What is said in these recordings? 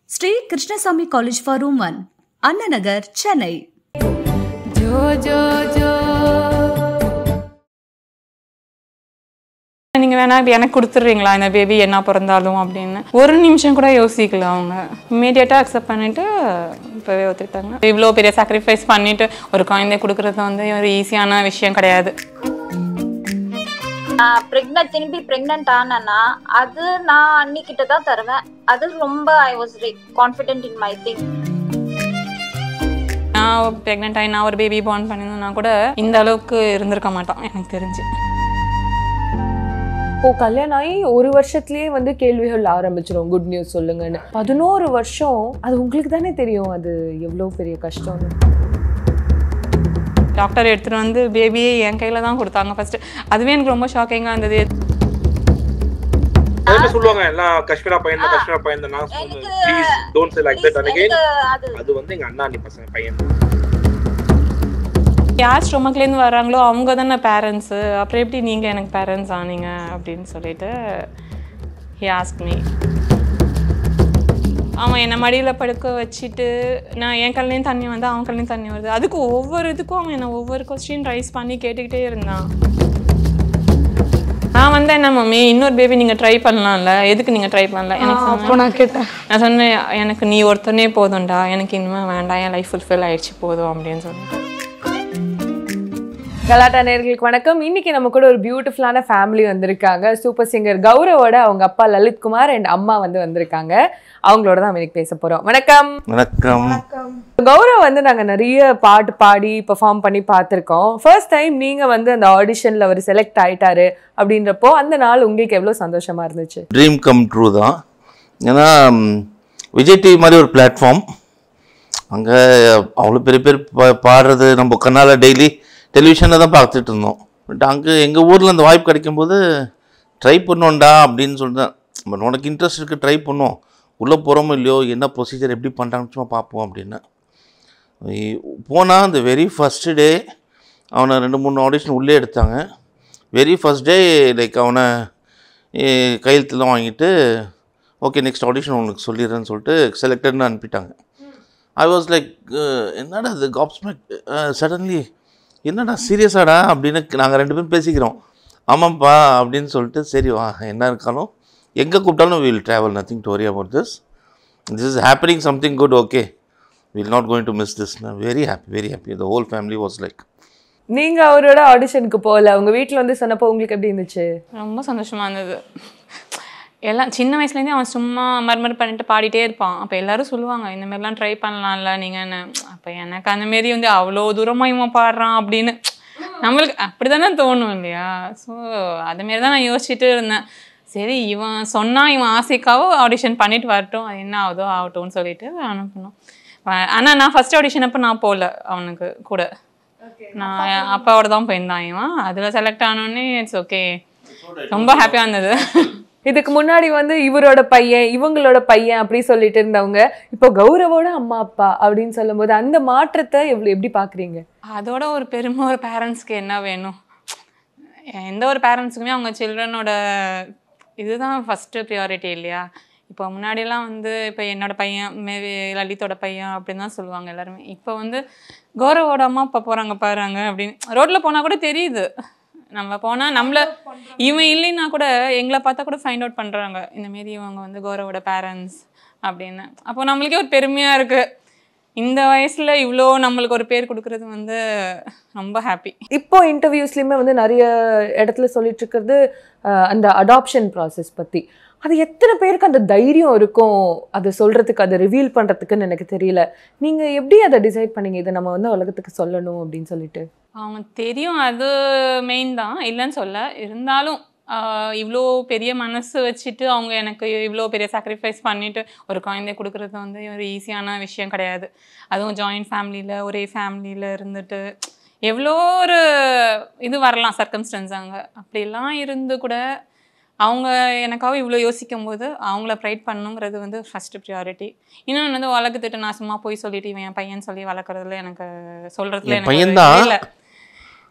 Sri Krishnasamy college for women Anna Nagar Chennai ஜோ ஜோ ஜோ நீங்க வேணா இப்ப எனக்கு கொடுத்துட்றீங்களா இந்த பேபி என்ன பிறந்தாலும் அப்படின்னு ஒரு நிமிஷம் கூட யோசிக்கல அவங்க இமீடியட்டா அக்செப்ட் பண்ணிட்டு இப்பவே ஒத்துக்கிட்டாங்க இவ்வளோ பெரிய சாக்ரிஃபைஸ் பண்ணிட்டு ஒரு குழந்தை கொடுக்கறது வந்து ஒரு ஈஸியான விஷயம் கிடையாது பிரெக்னன்ட் திரும்பி பிரெக்னன்ட் ஆனேன்னா அது நான் அன்னிக்கிட்ட தான் தருவேன் அது ரொம்ப I was confident in my thing நான் ப்ரெக்னென்ட் ஆகி நான் ஒரு பேபி பார்ன் பண்ணியிருந்தேன்னா கூட இந்த அளவுக்கு இருந்திருக்க மாட்டான் எனக்கு தெரிஞ்சு இப்போ கல்யாணம் ஆகி ஒரு வருஷத்துலயே வந்து கேள்விகள் ஆரம்பிச்சிரும் குட் நியூஸ் சொல்லுங்கன்னு பதினோரு வருஷம் அது உங்களுக்கு தானே தெரியும் அது எவ்வளவு பெரிய கஷ்டம்னு டாக்டர் எடுத்துட்டு வந்து பேபியே என் கையில தான் கொடுத்தாங்க ஃபர்ஸ்ட் அதுவே எனக்கு ரொம்ப ஷாக்கிங்காக இருந்தது எல்லாமே சொல்லுவாங்க எல்லாம் காஷ்மீரா பையன் தான் காஷ்மீரா பையன் தான் நான் சொன்னேன் please don't say like that and again அது அது வந்து எங்க அண்ணா நீ பசங்க பையன் யார் ஸ்டொமக்லேருந்து வர்றாங்களோ அவங்க தானே பேரண்ட்ஸு அப்புறம் எப்படி நீங்கள் எனக்கு பேரண்ட்ஸ் ஆனீங்க அப்படின்னு சொல்லிட்டு ஹி ஆஸ்க் மீ அவன் என்னை மடியில் படுக்க வச்சுட்டு நான் என் கல்லையும் தண்ணி வந்து அவன் கல்லையும் தண்ணி வருது அதுக்கு ஒவ்வொரு இதுக்கும் அவன் என்னை ஒவ்வொரு கொஸ்டின் ரைஸ் பண்ணி கேட்டுக்கிட்டே இருந்தான் நான் வந்து என்ன மம்மி இன்னொரு பேபி நீங்கள் ட்ரை பண்ணலாம்ல எதுக்கு நீங்கள் ட்ரை பண்ணல எனக்கு அப்போ நான் கேட்டேன் நான் சொன்னேன் எனக்கு நீ ஒருத்தனே போதும்டா எனக்கு இனிமே வேண்டாம் என் லைஃப் ஃபுல்ஃபில் ஆயிடுச்சு போதும் அப்படின்னு சொல்லிட்டு கலாட்டா நேர்களுக்கு வணக்கம் இன்னைக்கு நம்ம கூட ஒரு பியூட்டிஃபுல்லான ஃபேமிலி வந்திருக்காங்க சூப்பர் சிங்கர் கௌரவோட அவங்க அப்பா லலித் குமார் அண்ட் அம்மா வந்து வந்திருக்காங்க அவங்களோட தான் இன்னைக்கு பேச போறோம் வணக்கம் வணக்கம் கௌரவ் வந்து நாங்க நிறைய பாட்டு பாடி பெர்ஃபார்ம் பண்ணி பார்த்துருக்கோம் ஃபர்ஸ்ட் டைம் நீங்க வந்து அந்த ஆடிஷன்ல அவர் செலக்ட் ஆயிட்டாரு அப்படின்றப்போ அந்த நாள் உங்களுக்கு எவ்வளவு சந்தோஷமா இருந்துச்சு ட்ரீம் கம் ட்ரூ தான் ஏன்னா ம், விஜய் டிவி மாதிரி ஒரு பிளாட்ஃபார்ம் அங்கே அவ்வளோ பெரிய பேர் பா பாடுறது நம்ம கண்ணால் டெய்லி டெலிவிஷனில் தான் பார்த்துட்டு இருந்தோம் பட் அங்கே எங்கள் ஊரில் அந்த வாய்ப்பு கிடைக்கும்போது ட்ரை பண்ணோண்டா அப்படின்னு சொல்லிட்டேன் பட் உனக்கு இன்ட்ரெஸ்ட் இருக்குது ட்ரை பண்ணுவோம் உள்ளே போகிறோமோ இல்லையோ என்ன ப்ரொசீஜர் எப்படி பண்ணுறாங்கன்னு சும்மா பார்ப்போம் அப்படின்னு போனால் அந்த வெரி ஃபஸ்ட்டு டே அவனை ரெண்டு மூணு ஆடிஷன் உள்ளே எடுத்தாங்க வெரி ஃபஸ்ட் டே லைக் அவனை eh, கையெழுத்துலாம் வாங்கிட்டு ஓகே நெக்ஸ்ட் ஆடிஷன் உனக்கு சொல்லிடுறேன்னு சொல்லிட்டு செலக்டட்னு அனுப்பிட்டாங்க ஐ வாஸ் லைக் என்னடா இது காப்ஸ்மேக் சடன்லி என்னடா சீரியஸாடா அப்படின்னு நாங்கள் ரெண்டு பேரும் பேசிக்கிறோம் ஆமாம்ப்பா அப்படின்னு சொல்லிட்டு சரி வா என்ன இருக்காலும் எங்கே கூப்பிட்டாலும் will travel nothing to worry about this this is happening something good okay will not going to miss this very happy very happy the whole family was like நீங்க அவரோட ஆடிஷனுக்கு போகல உங்க வீட்ல வந்து சொன்னப்போ உங்களுக்கு எப்படி இருந்துச்சு ரொம்ப சந்தோஷமா இருந்தது எல்லாம் சின்ன வயசுலேருந்தே அவன் சும்மா மர்மர் பண்ணிட்டு பாடிட்டே இருப்பான் அப்போ எல்லாரும் சொல்லுவாங்க இந்த மாதிரிலாம் ட்ரை பண்ணலாம்ல நீங்கள் அப்போ எனக்கு அந்த மாரி வந்து அவ்வளோ தூரமாக இவன் பாடுறான் அப்படின்னு நம்மளுக்கு அப்படி தானே தோணும் இல்லையா ஸோ அதுமாரி தான் நான் யோசிச்சுட்டு இருந்தேன் சரி இவன் சொன்னா இவன் ஆசைக்காவோ ஆடிஷன் பண்ணிட்டு வரட்டும் அது என்ன ஆகுதோ ஆகட்டும்னு சொல்லிட்டு அனுப்பணும் ஆனால் நான் ஃபர்ஸ்ட் ஆடிஷன் அப்போ நான் போகல அவனுக்கு கூட நான் அப்பாவோட தான் போயிருந்தான் இவன் அதில் செலக்ட் ஆனோடனே இட்ஸ் ஓகே ரொம்ப ஹாப்பியாக இருந்தது இதுக்கு முன்னாடி வந்து இவரோட பையன் இவங்களோட பையன் அப்படி சொல்லிட்டு இருந்தவங்க இப்போ கௌரவோட அம்மா அப்பா அப்படின்னு சொல்லும்போது அந்த மாற்றத்தை எவ்வளவு எப்படி பாக்குறீங்க அதோட ஒரு பெருமை ஒரு பேரண்ட்ஸ்க்கு என்ன வேணும் எந்த ஒரு பேரண்ட்ஸுக்குமே அவங்க சில்ட்ரனோட இதுதான் ஃபஸ்ட்டு ப்ரியாரிட்டி இல்லையா இப்போ முன்னாடிலாம் வந்து இப்போ என்னோட பையன் மேபி லலித்தோட பையன் அப்படின்னு தான் சொல்லுவாங்க எல்லாருமே இப்போ வந்து கௌரவோட அம்மா அப்பா போகிறாங்க பாருங்க அப்படின்னு ரோட்டில் போனால் கூட தெரியுது நம்ம போனால் நம்மள இவன் இல்லைன்னா கூட எங்களை பார்த்தா கூட ஃபைண்ட் அவுட் பண்ணுறாங்க இந்தமாரி இவங்க வந்து கௌரவோட பேரண்ட்ஸ் அப்படின்னு அப்போ நம்மளுக்கே ஒரு பெருமையாக இருக்குது இந்த வயசுல இவ்வளோ நம்மளுக்கு ஒரு பேர் கொடுக்கறது வந்து ரொம்ப ஹாப்பி இப்போ இன்டர்வியூஸ்லயுமே வந்து நிறைய இடத்துல சொல்லிட்டு இருக்கிறது அஹ், அந்த அடாப்ஷன் ப்ராசஸ் பத்தி அது எத்தனை பேருக்கு அந்த தைரியம் இருக்கும் அதை சொல்றதுக்கு அதை ரிவீல் பண்றதுக்குன்னு எனக்கு தெரியல நீங்க எப்படி அதை டிசைட் பண்ணீங்க இதை நம்ம வந்து உலகத்துக்கு சொல்லணும் அப்படின்னு சொல்லிட்டு அவங்க தெரியும் அது மெயின் தான் இல்லைன்னு சொல்ல இருந்தாலும் ஆஹ், இவ்வளோ பெரிய மனசு வச்சுட்டு அவங்க எனக்கு இவ்வளோ பெரிய சாக்ரிஃபைஸ் பண்ணிட்டு ஒரு குழந்தை கொடுக்கறது வந்து ஒரு ஈஸியான விஷயம் கிடையாது அதுவும் ஜாயிண்ட் ஃபேமிலியில் ஒரே ஃபேமிலியில் இருந்துட்டு எவ்வளோ ஒரு இது வரலாம் சர்க்கம்ஸ்டன்ஸ் அங்கே அப்படிலாம் இருந்து கூட அவங்க எனக்காக இவ்வளோ யோசிக்கும் போது அவங்கள ப்ரைட் பண்ணுங்கிறது வந்து ஃபஸ்ட்டு ப்ரியாரிட்டி இன்னொன்று வந்து வளர்க்குத்திட்டு நான் சும்மா போய் சொல்லிட்டு இவன் என் பையன் சொல்லி வளர்க்குறதுல எனக்கு சொல்கிறதுல என் எனக்கு பையன்தான். இல்லை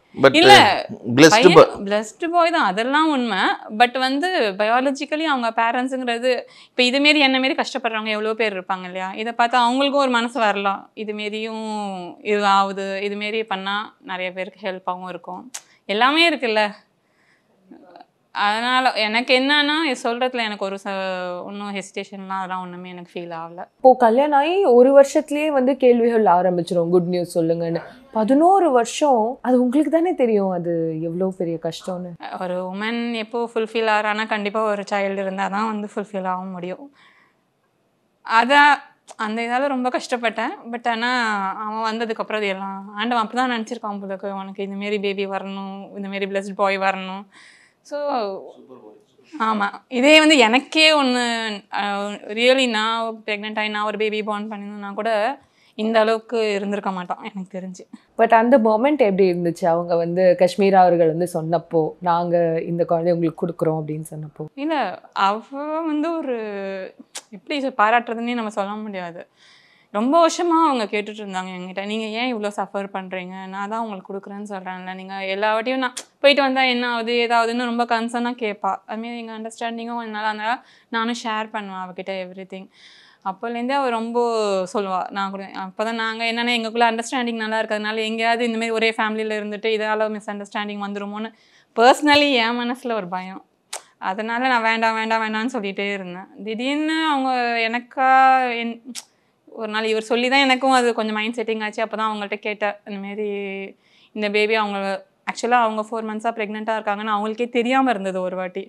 பட் இல்ல, பிளஸ்டு பிளஸ்டு பாய் தான் அதெல்லாம் உண்மை பட் வந்து பயாலஜிக்கலி அவங்க பேரண்ட்ஸுங்கிறது இப்போ இதுமாரி என்ன மாரி கஷ்டப்படுறவங்க எவ்வளோ பேர் இருப்பாங்க இல்லையா இதை பார்த்தா அவங்களுக்கும் ஒரு மனசு வரலாம் இதுமாரியும் இது ஆகுது இதுமாரி பண்ணால் நிறைய பேருக்கு ஹெல்ப்பாகவும் இருக்கும் எல்லாமே இருக்குல்ல அதனால் எனக்கு என்னன்னா சொல்கிறதுல எனக்கு ஒரு ச ஒன்றும் ஹெசிடேஷன்லாம் அதெல்லாம் ஒன்றுமே எனக்கு ஃபீல் ஆகல இப்போ கல்யாணம் ஆகி ஒரு வருஷத்துலயே வந்து கேள்விகள் ஆரம்பிச்சிரும் குட் நியூஸ் சொல்லுங்கன்னு பதினோரு வருஷம் அது உங்களுக்கு தானே தெரியும் அது எவ்வளோ பெரிய கஷ்டம்னு ஒரு உமன் எப்போ ஃபுல்ஃபில் ஆகிறானா கண்டிப்பாக ஒரு சைல்டு இருந்தால் தான் வந்து ஃபுல்ஃபில் ஆக முடியும் அதான் அந்த இதால் ரொம்ப கஷ்டப்பட்டேன் பட் ஆனால் அவன் வந்ததுக்கப்புறம் அது எல்லாம் ஆண்டவன் அப்படி தான் நினச்சிருக்கான் உங்களுக்கு உனக்கு இந்தமாரி பேபி வரணும் இந்தமாரி பிளஸ்ட் பாய் வரணும் ஸோ ஆமாம் இதே வந்து எனக்கே ஒன்று ரியலி நான் ப்ரெக்னென்ட் ஆகி நான் ஒரு பேபி பார்ன் பண்ணியிருந்தேன்னா கூட இந்த அளவுக்கு இருந்திருக்க மாட்டான் எனக்கு தெரிஞ்சு பட் அந்த மொமெண்ட் எப்படி இருந்துச்சு அவங்க வந்து காஷ்மீரா அவர்கள் வந்து சொன்னப்போ நாங்க இந்த குழந்தைய உங்களுக்கு கொடுக்குறோம் அப்படின்னு சொன்னப்போ இல்லை அவ வந்து ஒரு எப்படி சொ- பாராட்டுறதுன்னே நம்ம சொல்ல முடியாது ரொம்ப வருஷமாக அவங்க கேட்டுட்டு இருந்தாங்க என்கிட்ட நீங்கள் ஏன் இவ்வளோ சஃபர் பண்ணுறீங்க நான் தான் உங்களுக்கு கொடுக்குறேன்னு சொல்கிறேன்ல நீங்கள் எல்லா வாட்டியும் நான் போயிட்டு வந்தால் என்ன ஆகுது ஏதாவதுன்னு ரொம்ப கன்சர்னாக கேட்பா அதுமாரி எங்கள் அண்டர்ஸ்டாண்டிங்கும் என்னால் அதனால நானும் ஷேர் பண்ணுவேன் அவகிட்ட எவ்ரி திங் அப்போலேருந்தே அவள் ரொம்ப சொல்லுவாள் நான் கூட அப்போ தான் நாங்கள் என்னென்னா எங்களுக்குள்ள அண்டர்ஸ்டாண்டிங் நல்லா இருக்கிறதுனால எங்கேயாவது இந்தமாரி ஒரே ஃபேமிலியில் இருந்துட்டு இதால் மிஸ் அண்டர்ஸ்டாண்டிங் வந்துருமோன்னு பர்சனலி என் மனசில் ஒரு பயம் அதனால் நான் வேண்டாம் வேண்டாம் வேண்டாம்னு சொல்லிகிட்டே இருந்தேன் திடீர்னு அவங்க எனக்கா என் ஒரு நாள் இவர் சொல்லி தான் எனக்கும் அது கொஞ்சம் மைண்ட் செட்டிங் ஆச்சு அப்போ தான் அவங்கள்ட்ட கேட்டேன் இந்தமாரி இந்த பேபி அவங்க ஆக்சுவலாக அவங்க ஃபோர் மந்த்ஸாக ப்ரெக்னெண்ட்டாக இருக்காங்கன்னு அவங்களுக்கே தெரியாமல் இருந்தது ஒரு வாட்டி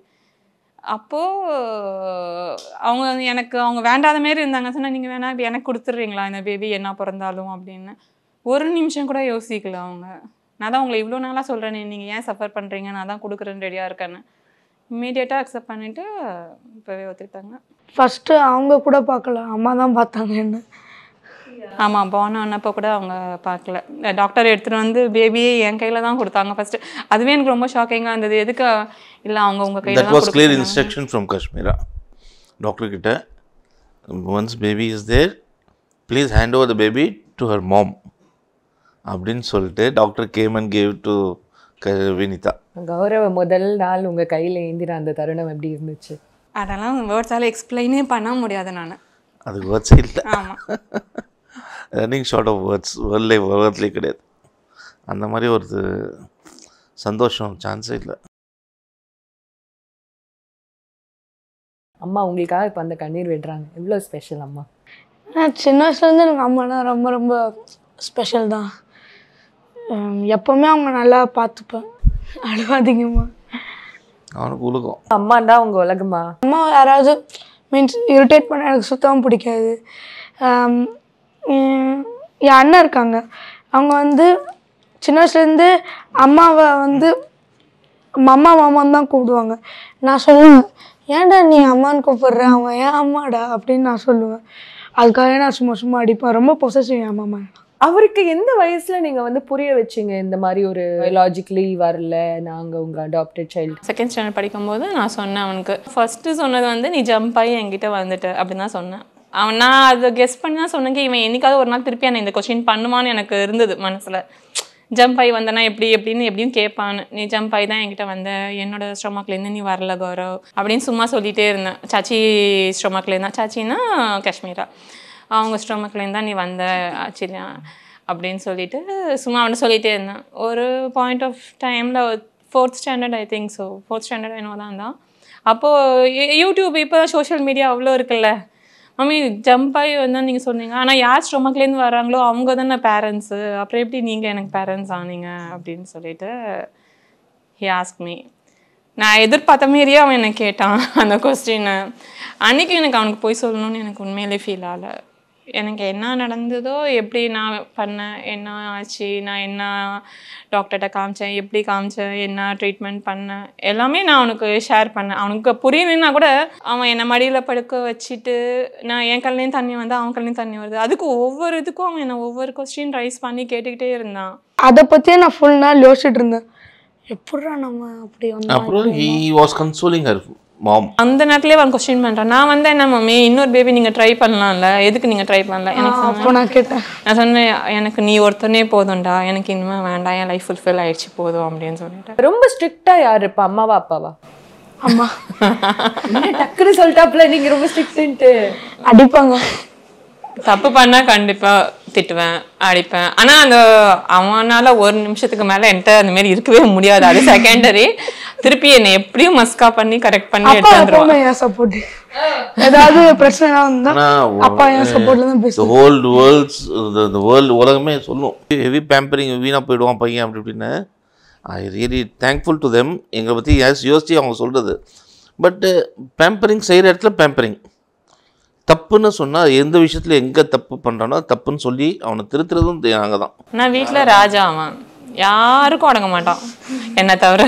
அப்போது அவங்க வந்து எனக்கு அவங்க வேண்டாத மாரி இருந்தாங்க சொன்னால் நீங்கள் வேணா இப்ப எனக்கு கொடுத்துட்றீங்களா இந்த பேபி என்ன பிறந்தாலும் அப்படின்னு ஒரு நிமிஷம் கூட யோசிக்கல அவங்க நான் தான் உங்களை இவ்வளோ நாளாக சொல்கிறேனே நீங்கள் ஏன் சஃபர் பண்ணுறீங்க நான் தான் கொடுக்குறேன்னு ரெடியாக இருக்கேன்னு இம்மீடியட்டாக அக்செப்ட் பண்ணிவிட்டு இப்போவே ஒத்துக்கிட்டாங்க ஃபஸ்ட்டு அவங்க கூட பார்க்கல அம்மா தான் பார்த்தாங்க என்ன ஆமாம் போன ஆனப்போ கூட அவங்க பார்க்கல டாக்டர் எடுத்துகிட்டு வந்து பேபியே என் கையில் தான் கொடுத்தாங்க ஃபஸ்ட்டு அதுவே எனக்கு ரொம்ப ஷாக்கிங்காக இருந்தது எதுக்கு இல்லை அவங்க உங்கள் கையில் தட் தான் வாஸ் கிளியர் கொடுக்குறாங்க. இன்ஸ்ட்ரக்ஷன் ஃப்ரம் காஷ்மீரா டாக்டர் கிட்ட once baby is there please hand over the baby to her mom அப்படின்னு சொல்லிட்டு doctor came and gave to க வினிதா கௌரவ முதல் நாள் உங்க கையில ஏந்தின அந்த தருணம் எப்படி இருந்துச்சு அதெல்லாம் வேர்ட்ஸால் எக்ஸ்பிளைனே பண்ண முடியாது நான் அதுக்கு வேர்ட்ஸே இல்லை ஆமாம் ரன்னிங் ஷார்ட் ஆஃப் வேர்ட்ஸ் வேர்ல்ட்லே வேர்ட்லேயே கிடையாது அந்த மாதிரி ஒரு சந்தோஷம் சான்ஸே இல்லை அம்மா உங்களுக்காக இப்போ அந்த கண்ணீர் விடுறாங்க எவ்வளோ ஸ்பெஷல் அம்மா நான் சின்ன வயசுலேருந்து எனக்கு அம்மானா ரொம்ப ரொம்ப ஸ்பெஷல் தான் ஹம், எப்போவுமே அவங்க நல்லா பார்த்துப்பேன் அழுவாதீங்கம்மா அவனுக்கு உலகம் அம்மாண்டா உங்க உலகமா அம்மா யாராவது மீன்ஸ் இரிட்டேட் பண்ண எனக்கு சுத்தமாக பிடிக்காது ஆம், என் என் அண்ணன் இருக்காங்க அவங்க வந்து சின்ன வயசுலேருந்து அம்மாவை வந்து மம்மா மாமான்னு தான் கூப்பிடுவாங்க நான் சொல்லுவேன் ஏன்டா நீ அம்மான்னு கூப்பிடுற அவங்க ஏன் அம்மாடா அப்படின்னு நான் சொல்லுவேன் அதுக்காக நான் சும்மா சும்மா அடிப்பேன் ரொம்ப பொசசிவ் என் அம்மா மேல. அவருக்கு எந்த வயசுல நீங்க வந்து புரிய வச்சீங்க இந்த மாதிரி ஒரு லாஜிக்கலி வரல நாங்க உங்க அடாப்டட் சைல்டு செகண்ட் ஸ்டாண்டர்ட் படிக்கும்போது நான் சொன்னேன் அவனுக்கு ஃபஸ்ட்டு சொன்னது வந்து நீ ஜம்ப் ஆகி என்கிட்ட வந்துட்ட அப்படின்னு தான் சொன்னேன் அவன் நான் அதை கெஸ் பண்ணி தான் சொன்னேங்க இவன் என்னைக்காவது ஒரு நாள் திருப்பி என்னை இந்த கொஸ்டின் பண்ணுவான்னு எனக்கு இருந்தது மனசில் ஜம்ப் ஆகி வந்தனா எப்படி எப்படின்னு எப்படின்னு கேட்பான்னு நீ ஜம்ப் ஆகி தான் என்கிட்ட வந்த என்னோட ஸ்டொமக்லேருந்து நீ வரல கௌரவ் அப்படின்னு சும்மா சொல்லிகிட்டே இருந்தேன் சாச்சி ஸ்டொமக்லேருந்து சாச்சின்னா காஷ்மீரா அவங்க ஸ்டொமக்லேருந்து தான் நீ வந்த ஆச்சுன்னா அப்படின்னு சொல்லிட்டு சும்மா அவன்கிட்ட சொல்லிகிட்டே இருந்தேன் ஒரு பாயிண்ட் ஆஃப் டைமில் fourth standard I think so fourth standard என்னவோ தான் தான் அப்போது யூடியூப் இப்போ சோஷியல் மீடியா அவ்வளோ இருக்குல்ல மம்மி ஜம்ப் ஆகி வந்தால் நீங்கள் சொன்னீங்க ஆனால் யார் ஸ்டொமக்லேருந்து வராங்களோ அவங்க தானே பேரண்ட்ஸு அப்புறம் எப்படி நீங்கள் எனக்கு பேரண்ட்ஸ் ஆனீங்க அப்படின்னு சொல்லிட்டு ஹி ஆஸ்க் மீ நான் எதிர்பார்த்த மாரியே அவன் என்னை கேட்டான் அந்த கொஸ்டினை அன்றைக்கி எனக்கு அவனுக்கு போய் சொல்லணும்னு எனக்கு உண்மையிலே ஃபீல் ஆகலை எனக்கு என்ன நடந்ததோ எப்படி நான் பண்ணேன் என்ன ஆச்சு நான் என்ன டாக்டர்கிட்ட காமிச்சேன் எப்படி காமிச்சேன் என்ன ட்ரீட்மெண்ட் பண்ணேன் எல்லாமே நான் அவனுக்கு ஷேர் பண்ணேன் அவனுக்கு புரியலன்னா கூட அவன் என்னை மடியில் படுக்க வச்சுட்டு நான் என் கல்லையும் தண்ணி வந்து அவன் கல்லையும் தண்ணி வருது அதுக்கு ஒவ்வொரு இதுக்கும் அவன் என்னை ஒவ்வொரு கொஸ்டின் ரைஸ் பண்ணி கேட்டுக்கிட்டே இருந்தான் அதை பற்றியே நான் ஃபுல் நாள் யோசிச்சுட்டு இருந்தேன் எப்படிடா நம்ம அப்படி வந்தோம் அப்புறம் he was consoling her mom அந்த நேரத்துலேயே அவன் கொஸ்டின் பண்ணுறான் நான் வந்து என்ன மம்மி இன்னொரு பேபி நீங்கள் ட்ரை பண்ணலாம்ல எதுக்கு நீங்கள் ட்ரை பண்ணல எனக்கு அப்போ சொன்னேன் நான் கேட்டேன் நான் சொன்னேன் எனக்கு நீ ஒருத்தனே போதும்டா எனக்கு இனிமே வேண்டாம் என் லைஃப் ஃபுல்ஃபில் ஆயிடுச்சு போதும் அப்படின்னு சொல்லிட்டு ரொம்ப ஸ்ட்ரிக்டா யாரு இப்ப அம்மாவா அப்பாவா அம்மா என்ன டக்குன்னு சொல்லிட்டாப்ல நீங்க ரொம்ப ஸ்ட்ரிக்ட்ன்ட்டு அடிப்பாங்க தப்பு பண்ணா கண்டிப்பா திட்டுவேன் அடிப்பேன் ஆனா அந்த அவனால ஒரு நிமிஷத்துக்கு மேல என்கிட்ட அந்த மாதிரி இருக்கவே முடியாது அது செகண்டரி திருப்பி என்னை எப்படியும் மஸ்கா பண்ணி கரெக்ட் பண்ணி அப்பா எடுத்து வந்துருவான் எப்பவுமே என் சப்போர்ட் ஏதாவது பிரச்சனை வந்தா ஆனால் அப்பா என் சப்போர்ட்ல தான் த பேசுவோம் ஹோல் வேர்ல்ட்ஸ் இந்த வேர்ல்டு உலகமே சொல்லும் ஹெவி பேம்பரிங் வீணாக போயிடுவான் பையன் அப்படி இப்படின்னு I really thankful to them எங்களை பற்றி யாஸ் யோசிச்சு அவங்க சொல்கிறது பட்டு பேம்பரிங் செய்கிற இடத்துல பேம்பரிங் தப்புன்னு சொன்னால் எந்த விஷயத்தில் எங்கே தப்பு பண்ணுறானோ தப்புன்னு சொல்லி அவனை திருத்துறதும் நாங்கள் தான் நான் வீட்ல ராஜா அவன் யாருக்கும் அடங்க மாட்டான் என்ன தவிர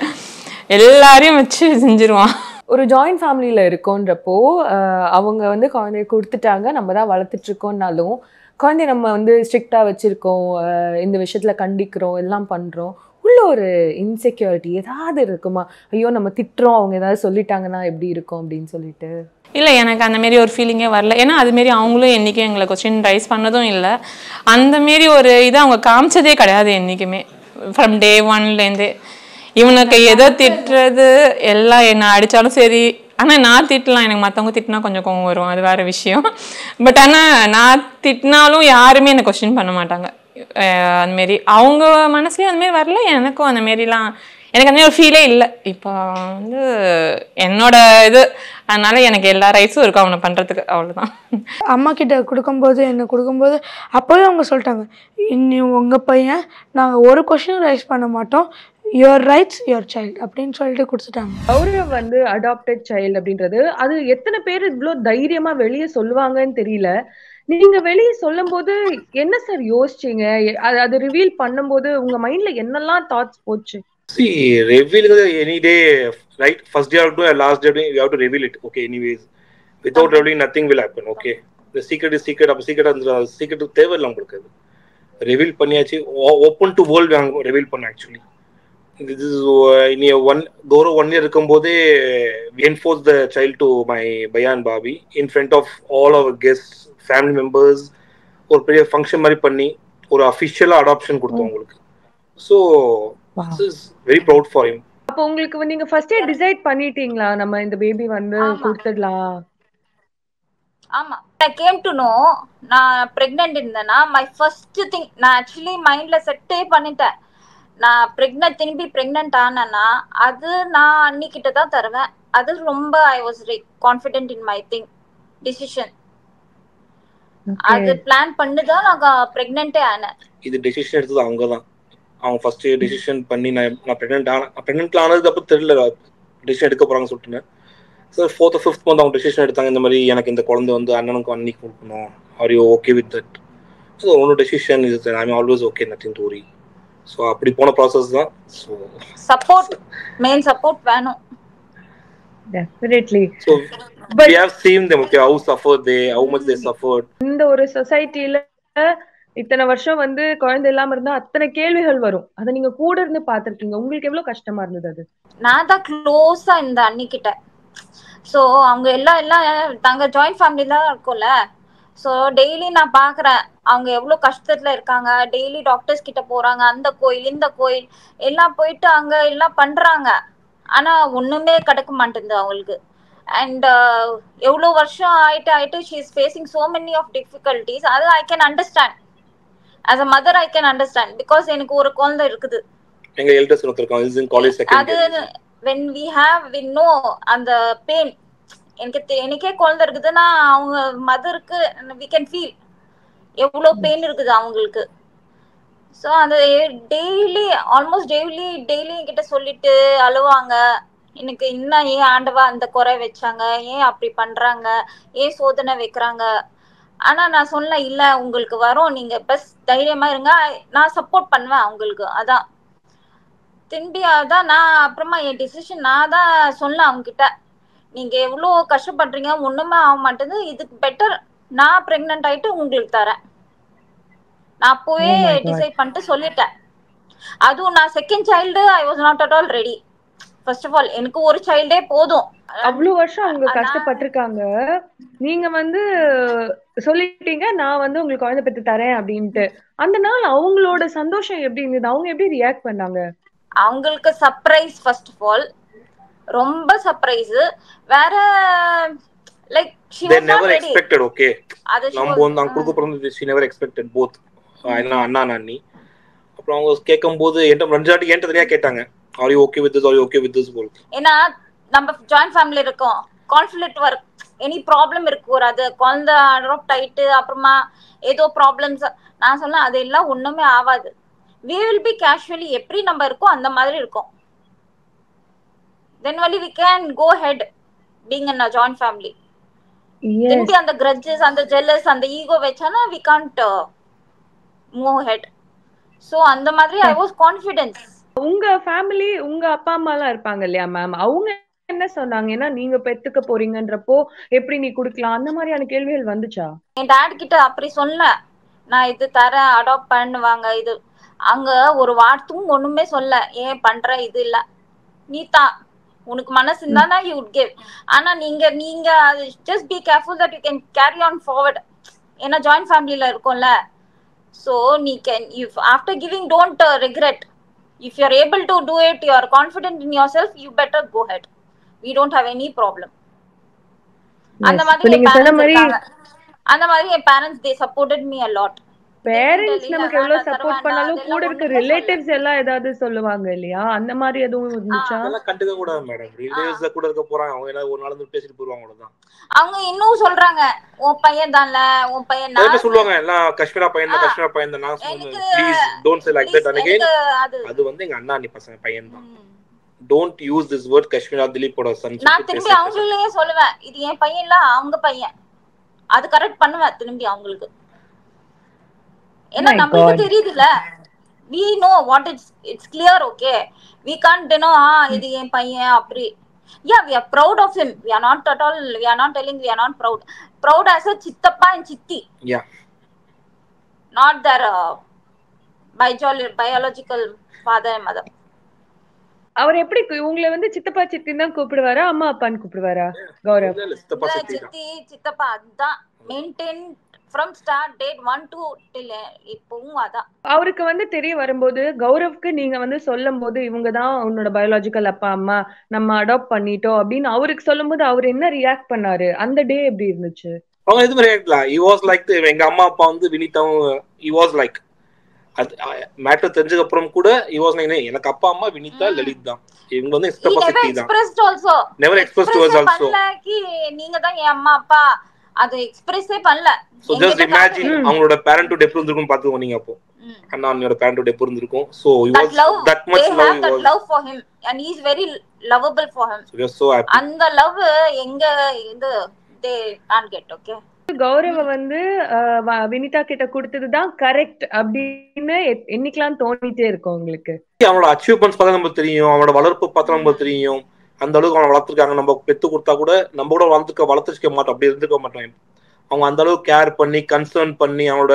எல்லாரையும் வச்சு செஞ்சிருவான் ஒரு ஜாயிண்ட் ஃபேமிலியில் இருக்கோன்றப்போ ஆஹ், அவங்க வந்து குழந்தைய கொடுத்துட்டாங்க நம்ம தான் வளர்த்துட்டு இருக்கோம்னாலும் குழந்தைய நம்ம வந்து ஸ்ட்ரிக்டாக வச்சுருக்கோம் இந்த விஷயத்தில் கண்டிக்கிறோம் எல்லாம் பண்ணுறோம் உள்ள ஒரு இன்செக்யூரிட்டி ஏதாவது இருக்குமா ஐயோ நம்ம திட்டுறோம் அவங்க ஏதாவது சொல்லிட்டாங்கன்னா எப்படி இருக்கும் அப்படின்னு சொல்லிட்டு இல்லை எனக்கு அந்த மாரி ஒரு ஃபீலிங்கே வரல ஏன்னா அது மாரி அவங்களும் என்றைக்கும் எங்களை கொஸ்டின் ரைஸ் பண்ணதும் இல்லை அந்த மாரி ஒரு இதை அவங்க காமிச்சதே கிடையாது என்றைக்குமே ஃப்ரம் டே ஒன்லேருந்தே இவனுக்கு எதை திட்டுறது எல்லாம் என்ன அடித்தாலும் சரி ஆனால் நான் திட்டலாம் எனக்கு மற்றவங்க திட்டினா கொஞ்சம் கோவம் வரும் அது வேறு விஷயம் பட் ஆனால் நான் திட்டினாலும் யாருமே என்னை கொஸ்டின் பண்ண மாட்டாங்க அஹ் அந்த மாரி அவங்க மனசுலயும் அந்த மாரி வரல எனக்கும் அந்த மாரிலாம் எனக்கு அந்த மாதிரி ஒரு ஃபீலே இல்லை இப்போ வந்து என்னோட இது அதனால எனக்கு எல்லா ரைட்ஸும் இருக்கும் அவனை பண்ணுறதுக்கு அவ்வளோதான் அம்மா கிட்ட கொடுக்கும்போது என்ன கொடுக்கும்போது அப்போவே அவங்க சொல்லிட்டாங்க இன்னி உங்கள் பையன் நாங்கள் ஒரு கொஷினும் ரைஸ் பண்ண மாட்டோம் யுவர் ரைட்ஸ் யுவர் சைல்டு அப்படின்னு சொல்லிட்டு கொடுத்துட்டாங்க கௌரவ் வந்து அடாப்டட் சைல்டு அப்படின்றது அது எத்தனை பேர் இவ்வளோ தைரியமா வெளியே சொல்லுவாங்கன்னு தெரியல நீங்க வெளியே சொல்லும்போது என்ன சார் யோசிச்சீங்க எ- அது அது ரிவீல் பண்ணும்போது உங்க மைண்ட்ல என்னெல்லாம் தாட்ஸ் போச்சு See, reveal any day, right? First day or two, or last day, you have to reveal it. Okay, anyways. Without revealing, nothing will happen. Okay. The secret is secret. அப்போ secret அந்த secret தேவையில்லை உங்களுக்கு அது reveal பண்ணியாச்சு open to world நாங்கள் reveal பண்ண actually this is uh, இனி one தூரம் ஒன் இயர் இருக்கும்போதே enforce the child to my பயான் பாபி in front of all our guest family members ஒரு பெரிய ஃபங்க்ஷன் மாதிரி பண்ணி ஒரு அஃபிஷியலாக அடாப்ஷன் கொடுத்தோம் உங்களுக்கு so this is very proud for him அப்போ உங்களுக்கு வந்து நீங்க ஃபர்ஸ்டே டிசைட் பண்ணிட்டீங்களா நம்ம இந்த பேபி வந்து ஆமா. கொடுத்துடலாம் ஆமா ஐ கேம் டு நோ நான் பிரெக்னென்ட் இருந்தேன்னா மை ஃபர்ஸ்ட் திங் நான் ஆக்சுவலி மைண்ட்ல செட்டே பண்ணிட்டேன் நான் பிரெக்னென்ட் திரும்பி பிரெக்னென்ட் ஆனேன்னா அது நான் அன்னிக்கிட்ட தான் தருவேன் அது ரொம்ப I was confident in my thing decision அது பிளான் பண்ணி தான் நான் பிரெக்னென்ட்டே ஆனேன் இது டெசிஷன் எடுத்தது அவங்க தான் அவங்க ஃபர்ஸ்ட் டெசிஷன் பண்ணி நான் நான் ப்ரெக்னென்ட் ஆன ப்ரெக்னென்ட்ல ஆனதுக்கு அப்புறம் தெரியல டெசிஷன் எடுக்க போறாங்கன்னு சொல்லிட்டு சார் ஃபோர்த் ஃபிஃப்த் மந்த் அவங்க டெசிஷன் எடுத்தாங்க இந்த மாதிரி எனக்கு இந்த குழந்தை வந்து அண்ணனுக்கு அன்னைக்கு கொடுக்கணும் are you okay with that so ஒன்று டெசிஷன் இது I always okay nothing to worry so அப்படி போன ப்ராசஸ் தான் ஸோ சப்போர்ட் மெயின் சப்போர்ட் வேணும் definitely so But- we have seen them okay how suffered they how much they suffered இந்த ஒரு சொசைட்டில இத்தனை வருஷம் வந்து குழந்தை இல்லாம இருந்தா அத்தனை கேள்விகள் வரும் அதை நீங்க கூட இருந்து பாத்திருக்கீங்க உங்களுக்கு எவ்வளவு கஷ்டமா இருந்தது அது நான் தான் க்ளோஸா இந்த அன்னிக்கிட்ட ஸோ அவங்க எல்லாம் எல்லாம் தாங்க ஜாயிண்ட் ஃபேமிலி தான் இருக்கும்ல ஸோ டெய்லி நான் பார்க்குறேன் அவங்க எவ்வளோ கஷ்டத்துல இருக்காங்க டெய்லி டாக்டர்ஸ் கிட்ட போறாங்க அந்த கோயில் இந்த கோயில் எல்லாம் போயிட்டு அங்க எல்லாம் பண்றாங்க ஆனா ஒண்ணுமே கிடைக்க மாட்டேங்குது அவங்களுக்கு அண்ட் எவ்வளோ வருஷம் ஆயிட்டு ஆயிட்டு she is facing so many of difficulties அது I can understand as a mother I can understand because எனக்கு ஒரு குழந்தை இருக்குது எங்க எல்டர்ஸ் ஒருத்தருக்கோம் இஸ் இன் காலேஜ் அது second when we have we know அந்த பெயின் எனக்கு தெ- எனக்கே குழந்தை இருக்குதுன்னா அவங்க மதருக்கு we can feel எவ்வளோ பெயின் இருக்குது அவங்களுக்கு ஸோ அந்த டெய்லி ஆல்மோஸ்ட் டெய்லி டெய்லி என்கிட்ட சொல்லிட்டு அழுவாங்க எனக்கு இன்னும் ஏன் ஆண்டவா அந்த குறை வச்சாங்க ஏன் அப்படி பண்றாங்க ஏன் சோதனை வைக்கிறாங்க ஆனா நான் சொன்ன இல்ல உங்களுக்கு வரும் நீங்க பஸ் தைரியமா இருங்க நான் சப்போர்ட் பண்ணுவேன் அவங்களுக்கு அதான் திரும்பி அதான் நான் அப்புறமா என் டிசிஷன் நான் தான் சொன்னேன் அவங்க கிட்ட நீங்க எவ்வளோ கஷ்டப்படுறீங்க ஒண்ணுமே ஆக மாட்டேங்குது இதுக்கு பெட்டர் நான் பிரெக்னென்ட் ஆயிட்டு உங்களுக்கு தரேன் நான் அப்போவே Oh my God. டிசைட் பண்ணிட்டு சொல்லிட்டேன் அதுவும் நான் second child I was not at all ready first of all எனக்கு ஒரு சைல்டே போதும் அவ்வளவு வருஷம் அவங்க ஆனா- கஷ்டப்பட்டிருக்காங்க நீங்க வந்து சொல்லிட்டீங்க நான் வந்து உங்களுக்கு குழந்தை பெற்று தரேன் அப்படின்ட்டு அந்த நாள் அவங்களோட சந்தோஷம் எப்படி இருந்தது அவங்க எப்படி ரியாக்ட் பண்ணாங்க அவங்களுக்கு சர்ப்ரைஸ் ஃபர்ஸ்ட் ஆஃப் ஆல் ரொம்ப சர்ப்ரைஸ் வேற like she they was not never ready expected okay அது she நம்ம was- வந்து அங்க கொடுக்க போறது she never expected both என்ன அண்ணா நானி அப்புறம் அவங்க கேட்கும்போது என்கிட்ட ரெண்டு வாட்டி என்கிட்ட தனியா கேட்டாங்க are you okay with this are you okay with this போல் ஏன்னா நம்ம ஜாயிண்ட் ஃபேமிலி இருக்கோம் கான்ஃபிளிக்ட் ஒர்க் எனி ப்ராப்ளம் இருக்கு ஒரு அது குழந்தை அடாப்ட் ஆயிட்டு அப்புறமா ஏதோ ப்ராப்ளம்ஸ் நான் சொன்னேன் அது எல்லாம் ஒண்ணுமே ஆகாது we will be casually எப்படி நம்ம இருக்கோம் அந்த மாதிரி இருக்கும் then only we can go ahead being in a joint family Yes. திரும்பி அந்த grudges அந்த jealous அந்த ஈகோ வச்சானா we can't uh, move ahead so அந்த மாதிரி i was confident உங்க ஃபேமிலி உங்க அப்பா அம்மா எல்லாம் இருப்பாங்க இல்லையா மேம் அவங்க என்ன சொன்னாங்க ஏன்னா நீங்க பெத்துக்க போறீங்கன்றப்போ எப்படி நீ குடுக்கலாம் அந்த மாதிரியான கேள்விகள் வந்துச்சா என் டாட் கிட்ட அப்படி சொன்னேன் நான் இது தரேன் அடாப்ட் பண்ணுவாங்க இது அங்க ஒரு வார்த்தையும் ஒண்ணுமே சொல்ல ஏன் பண்ற இது இல்ல நீ தான் உனக்கு மனசு இருந்தா யூ would give ஆனா நீங்க நீங்க just be careful that you can carry on forward ஏன்னா ஜாயிண்ட் ஃபேமிலில இருக்கோம்ல ஸோ நீ can if after giving don't regret if you are able to do it you are confident in yourself you better go ahead we don't have any problem அந்த Yes. மாதிரி இப்ப என் நீங்க சொன்ன parents மாதிரி இருக்காங்க. அந்த மாதிரி என் parents they supported me a lot parents இல்ல, நமக்கு வேண்டாம், எவ்வளவு தர சப்போர்ட் வேண்டாம், பண்ணாலும் அதெல்லாம் கூட இருக்க ஒண்ணுமே ரிலேட்டிவ்ஸ் எல்லாம் ஏதாவது சொல்லுவாங்க இல்லையா அந்த மாதிரி எதுவும் இருந்துச்சா அதெல்லாம் கண்டுக்க கூடாது மேடம் ரிலேட்டிவ்ஸ் கூட இருக்க போறாங்க அவங்க ஏதாவது ஒரு நாள் வந்து பேசிட்டு போயிருவாங்க அவ்வளவுதான் அவங்க இன்னும் சொல்றாங்க உன் பையன் தான்ல உன் பையன் நிறைய நான் பேர் சொல்லுவாங்க எல்லாம் காஷ்மீரா பையன் தான் ஆ. காஷ்மீரா பையன் தான் நான் சொல்லுவேன் எனக்கு- please don't say like please, that and again எனக்கு அது அது வந்து எங்க அண்ணா அண்ணி பசங்க பையன் தான் ம். Don't use this word Kashmira திலீப்போட சன் நான் திரும்பி அவங்களையே சொல்லுவேன் இது என் பையன் இல்ல அவங்க பையன் அது கரெக்ட் பண்ணுவேன் திரும்பி அவங்களுக்கு ஏன்னா My நம்மளுக்கு God. தெரியுதுல we know what it's it's clear okay we can't you know ஆ இது என் பையன் அப்படி yeah we are proud of him we are not at all we are not telling we are not proud proud as a சித்தப்பா and சித்தி Yeah. not their uh, biological biological father and mother அவர் எப்படி கு- உங்களை வந்து சித்தப்பா சித்தின்னு தான் கூப்பிடுவாரா அம்மா அப்பான்னு கூப்பிடுவாரா கௌரவ் சித்தப்பா இல்ல, சித்தி தான் சித்தி சித்தப்பா அதுதான் maintain from start date one to till இப்பவும் அதான் அவருக்கு வந்து தெரிய வரும்போது கௌரவ்க்கு நீங்க வந்து சொல்லும் போது இவங்க தான் உன்னோட பயாலஜிக்கல் அப்பா அம்மா நம்ம அடாப்ட் பண்ணிட்டோம் அப்படின்னு அவருக்கு சொல்லும்போது அவர் என்ன ரியாக்ட் பண்ணாரு அந்த டே எப்படி இருந்துச்சு அவங்க எதுவும் ரியாக்ட்ல இ வாஸ் லைக் எங்க அம்மா அப்பா வந்து வினிதாவும் இ வாஸ் லைக் அது மேட்டர் தெரிஞ்சதுக்கு அப்புறம் கூட இ வாஸ் லைக் எனக்கு அப்பா அம்மா வினிதா ம். லலித் தான் இவங்க வந்து he சித்தப்பா never சித்தி தான் expressed also never express to express as also பண்ணல கி நீங்க தான் என் அம்மா அப்பா அது எக்ஸ்பிரஸே பண்ணல சோ என்கிட்ட ஜஸ்ட் இமேஜின் ம். அவங்களோட பேரண்ட் எப்படி இருந்திருக்கும் பாத்துக்கோ நீங்க அப்போ ம். அண்ணா அண்ணியோட பேரண்ட் எப்படி இருந்திருக்கும் so you that was love that they much have love you that was love for him and he is very lovable for him you are so happy அந்த லவ் எங்க இது they can't get okay கௌரவ வந்து அஹ், வ- வினிதா கிட்ட கொடுத்ததுதான் correct அப்படின்னு எ- என்னைக்கெல்லாம் தோணிட்டே இருக்கும் உங்களுக்கு அவனோட அச்சீவ்மெண்ட்ஸ் பார்த்தா நமக்கு தெரியும் அவனோட வளர்ப்பு பார்த்தா நமக்கு தெரியும் அந்த அளவுக்கு அவனை வளர்த்துருக்காங்க நம்ம பெத்து கொடுத்தா கூட நம்ம கூட வளர்த்துக்க வளர்த்துக்க மாட்டோம் அப்படி இருந்துக்க மாட்டோம் அவங்க அந்த அளவுக்கு கேர் பண்ணி கன்சர்ன் பண்ணி அவனோட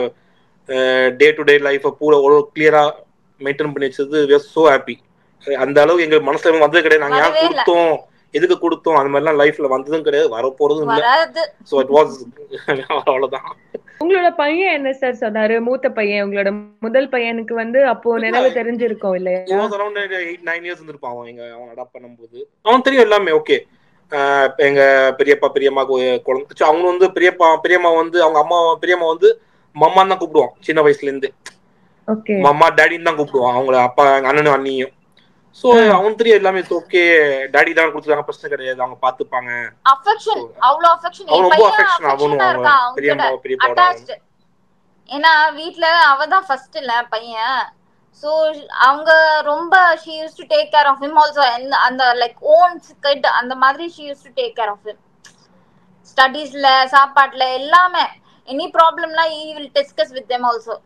டே டு டே லைஃப்பை பூரா ஒரு கிளியரா மெயின்டைன் பண்ணி வச்சது we are so ஹாப்பி அந்த அளவுக்கு எங்க மனசுல எதுவும் வந்தது கிடையாது நாங்க ஏன் வரவே இல்ல. கொடுத்தோம் எதுக்கு கொடுத்தோம் அந்த மாதிரிலாம் லைஃப்ல வந்ததும் கிடையாது வரப்போறதும் இல்ல வராது ஸோ இட் வாஸ் அவ்வளவுதான் உங்களோட பையன் என்ன சார் சொன்னாரு மூத்த பையன் உங்களோட முதல் பையனுக்கு வந்து அப்போ நினைவு தெரிஞ்சிருக்கும் இல்லையா அரௌண்ட் எயிட் நைன் இயர்ஸ் இருந்திருப்பான் அவன் எங்க அவன் அடாப்ட் பண்ணும்போது அவன் தெரியும் எல்லாமே ஓகே எங்க பெரியப்பா பெரியம்மா கு- குழந்தை ச்ச, அவங்க வந்து பெரியப்பா பெரியம்மா வந்து அவங்க அம்மா பெரியம்மா வந்து மம்மான்னு தான் கூப்பிடுவான் சின்ன வயசுல இருந்து ஓகே மம்மா டேடின்னு தான் கூப்பிடுவான் அவங்கள அப்பா எங்க அண்ணனும் அண்ணியும் சோ அவன் தெரியும் எல்லாமே ஓகே டேடி தான் கொடுத்துருக்காங்க பிரச்சனை கிடையாது அவங்க பாத்துப்பாங்க அஃபெக்ஷன் அவ்வளவு அஃபெக்ஷன் அவன் என் ரொம்ப பையன் அஃபெக்ஷன் அவனும் அஃபெக்ஷனா இருக்கான் அவன் அவங்க பெரியம்மா கிட்ட பெரியப்பா அட்டாச்டு ஏன்னா வீட்ல அவ தான் ஃபர்ஸ்ட் இல்ல பையன் சோ அவங்க ரொம்ப she used to take care of him also அந்த லைக் ஓன் கிட் அந்த மாதிரி she used to take care of him ஸ்டடீஸ்ல சாப்பாட்டுல எல்லாமே எனி ப்ராப்ளம்னா he will discuss with them also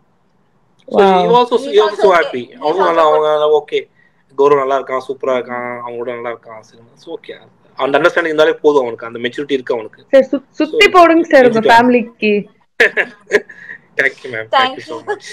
so Wow. he also he He's also also so okay. happy He's அவனும் also நல்லா good. அவங்க okay Gaurav நல்லா இருக்கான் சூப்பரா இருக்கான் அவங்க கூட நல்லா இருக்கான் சரி ஓகே அந்த அண்டர்ஸ்டாண்டிங் இருந்தாலே போதும் அவனுக்கு அந்த மெச்சூரிட்டி இருக்கு அவனுக்கு சார் சு- சுத்தி போடுங்க சார் உங்க Digital. ஃபேமிலிக்கு thank you ma'am Thank thank you so you. Much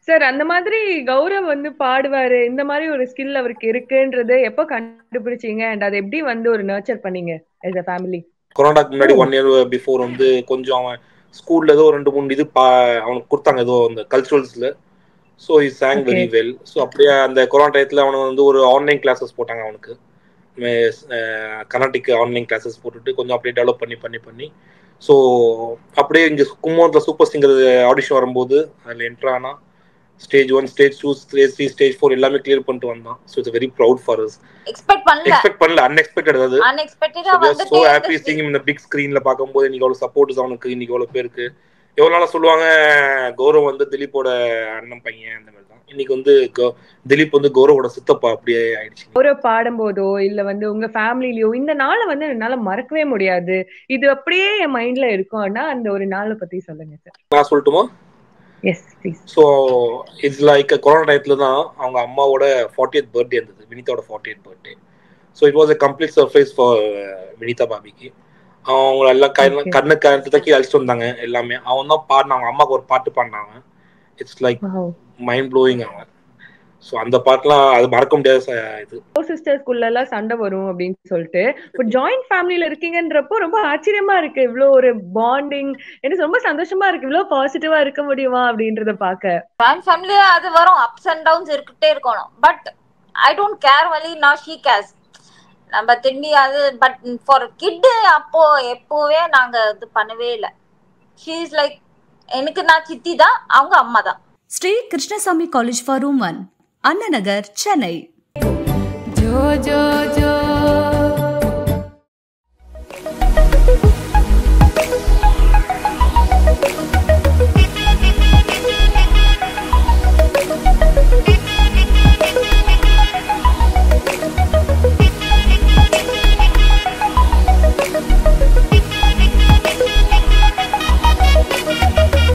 sir அந்த மாதிரி கௌரவ் வந்து பாடுவாரு இந்த மாதிரி ஒரு ஸ்கில் அவருக்கு இருக்குன்றது எப்போ கண்டுபிடிச்சீங்க அண்ட் அதை எப்படி வந்து ஒரு நர்ச்சர் பண்ணீங்க as a ஃபேமிலி கொரோனாக்கு முன்னாடி ஒன் இயர் பிஃபோர் வந்து கொஞ்சம் அவன் ஸ்கூல்ல ஏதோ ரெண்டு மூணு இது பா அவனுக்கு கொடுத்தாங்க ஏதோ அந்த கல்ச்சுரல்ஸ்ல so is song very well so அப்படியே அந்த கொரோனா டயத்தில் அவனுக்கு வந்து ஒரு ஆன்லைன் கிளாஸஸ் போட்டாங்க அவனுக்கு கர்நாடிக் ஆன்லைன் கிளாஸஸ் போட்டுட்டு கொஞ்சம் அப்படியே டெவலப் பண்ணி பண்ணி பண்ணி ஸோ அப்படியே இங்கே கும்போத்தில் சூப்பர் சிங்கர் ஆடிஷன் வரும்போது அதில் என்ட்ரு ஆனா stage one stage two stage three stage four எல்லாமே கிளியர் பண்ணிட்டு வந்தான் so it's very proud for us expect பண்ணல எக்ஸ்பெக்ட் பண்ணல அன்எக்ஸ்பெக்டட் அது அன்எக்ஸ்பெக்டடா ஸோ வந்துட்டே ஹாப்பி இருந்துச்சு. சீங் இந்த பிக் ஸ்க்ரீன்ல பார்க்கும்போது இன்னைக்கு அவ்வளோ சப்போர்ட்ஸ் அவனுக்கு இன்னைக்கு அவ்வளோ பேருக்கு எவ்வளோ நாளா சொல்லுவாங்க கௌரவ் வந்து திலீப்போட அண்ணன் பையன் அந்த மாதிரி தான் இன்னைக்கு வந்து கௌ- திலீப் வந்து கௌரவோட சித்தப்பா அப்படியே ஆயிடுச்சு கௌரவ் பாடும்போதோ இல்ல வந்து உங்க ஃபேமிலிலயோ இந்த நாளை வந்து என்னால மறக்கவே முடியாது இது அப்படியே என் மைண்ட்ல இருக்கும்னா அந்த ஒரு நாளை பத்தி சொல்லுங்க சார் நான் சொல்லட்டுமா yes please so it's like corona டயத்துல தான் அவங்க அம்மாவோட ஃபார்ட்டியத் பர்த்டே இருந்தது வினிதாவோட fortieth birthday so it was a complete surprise for Vinitha பாபிக்கு அவங்க எல்லாம் கண்ணு Okay. கண்ணு கருத்து தக்கி அழிச்சிட்டு வந்தாங்க எல்லாமே அவன் தான் பாடினான் அவங்க அம்மாவுக்கு ஒரு பாட்டு பாடினாங்க இட்ஸ் லைக் மைண்ட் ப்ளோயிங் அவன் ஸோ அந்த பாட்டுலாம் அது மறக்க முடியாத ச- இது சிஸ்டர்ஸ்குள்ள எல்லாம் சண்டை வரும் அப்படின்னு சொல்லிட்டு இப்போ ஜாயிண்ட் ஃபேமிலில இருக்கீங்கன்றப்போ ரொம்ப ஆச்சரியமா இருக்கு இவ்ளோ ஒரு பாண்டிங் எனக்கு ரொம்ப சந்தோஷமா இருக்கு இவ்ளோ பாசிட்டிவா இருக்க முடியுமா அப்படின்றத பாக்க ஜாயிண்ட் ஃபேமிலியா அது வரும் அப்ஸ் அண்ட் டவுன்ஸ் இருக்கிட்டே இருக்கணும் பட் ஐ டோன்ட் கேர் வலி நான் ஷீ கேஸ் நம்ம திரும்பி அது பட் ஃபார் கிட் அப்போ எப்போவே நாங்க இது பண்ணவே இல்லை ஷீ இஸ் லைக் எனக்கு நான் சித்தி தான் அவங்க அம்மா தான் Sri Krishnasamy college for women Anna Nagar Chennai जो जो